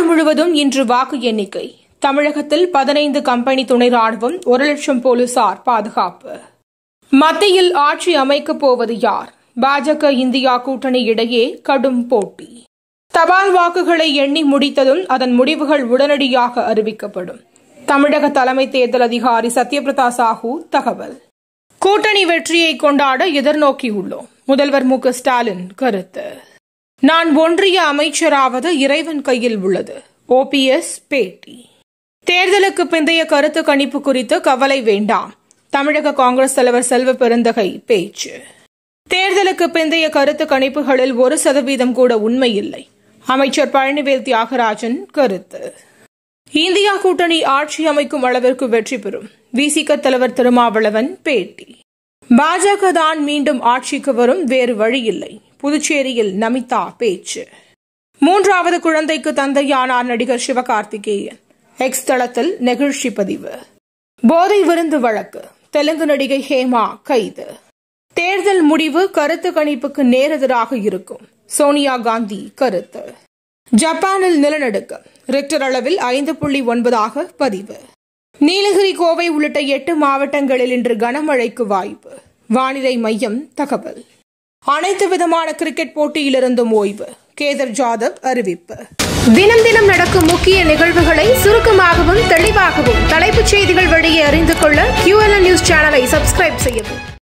முழுவதும் இன்று வாக்கு எண்ணிக்கை தமிழகத்தில் பதினைந்து கம்பெனி துணை ராணுவம் ஒரு லட்சம் போலீசார் பாதுகாப்பு மத்தியில் ஆட்சி அமைக்கப் போவது யார் பாஜக இந்தியா கூட்டணி இடையே கடும் போட்டி தபால் வாக்குகளை எண்ணி முடித்ததும் அதன் முடிவுகள் உடனடியாக அறிவிக்கப்படும் தமிழக தலைமை தேர்தல் அதிகாரி சத்யபிரதா சாஹூ தகவல் கூட்டணி வெற்றியை கொண்டாட எதிர்நோக்கியுள்ளோம் முதல்வர் மு க ஸ்டாலின் கருத்து நான் ஒன்றிய அமைச்சராவது இறைவன் கையில் உள்ளது ஓபிஎஸ் பேட்டி தேர்தலுக்கு பிந்தைய கருத்து கணிப்பு குறித்து கவலை வேண்டாம் தமிழக காங்கிரஸ் தலைவர் செல்வ பெருந்தகை பேச்சு தேர்தலுக்கு பிந்தைய கருத்து கணிப்புகளில் ஒரு சதவீதம் கூட உண்மையில்லை அமைச்சர் பழனிவேல் தியாகராஜன் கருத்து இந்தியா கூட்டணி ஆட்சி அமைக்கும் அளவிற்கு வெற்றி பெறும் விசிக தலைவர் திருமாவளவன் பேட்டி பாஜக தான் மீண்டும் ஆட்சிக்கு வரும் வேறு வழியில்லை புதுச்சேரியில் நமிதா பேச்சு மூன்றாவது குழந்தைக்கு தந்தையானார் நடிகர் சிவகார்த்திகேயன் எக்ஸ் தளத்தில் நெகிழ்ச்சி பதிவு போதை விருந்து வழக்கு தெலுங்கு நடிகை ஹேமா கைது தேர்தல் முடிவு கருத்து கணிப்புக்கு நேரெதிராக இருக்கும் சோனியா காந்தி கருத்து ஜப்பானில் நிலநடுக்கம் ரிக்டர் அளவில் ஐந்து புள்ளி ஒன்பதாக பதிவு நீலகிரி கோவை உள்ளிட்ட எட்டு மாவட்டங்களில் இன்று கனமழைக்கு வாய்ப்பு வானிலை மையம் தகவல் அனைத்து விதமான கிரிக்கெட் போட்டியிலிருந்தும் ஓய்வு கேதர் ஜாதவ் அறிவிப்பு தினம் தினம் நடக்கும் முக்கிய நிகழ்வுகளை சுருக்கமாகவும் தெளிவாகவும் தலைப்புச் செய்திகள் வழியே அறிந்து கொள்ள QLN நியூஸ் சேனலை சப்ஸ்கிரைப் செய்யவும்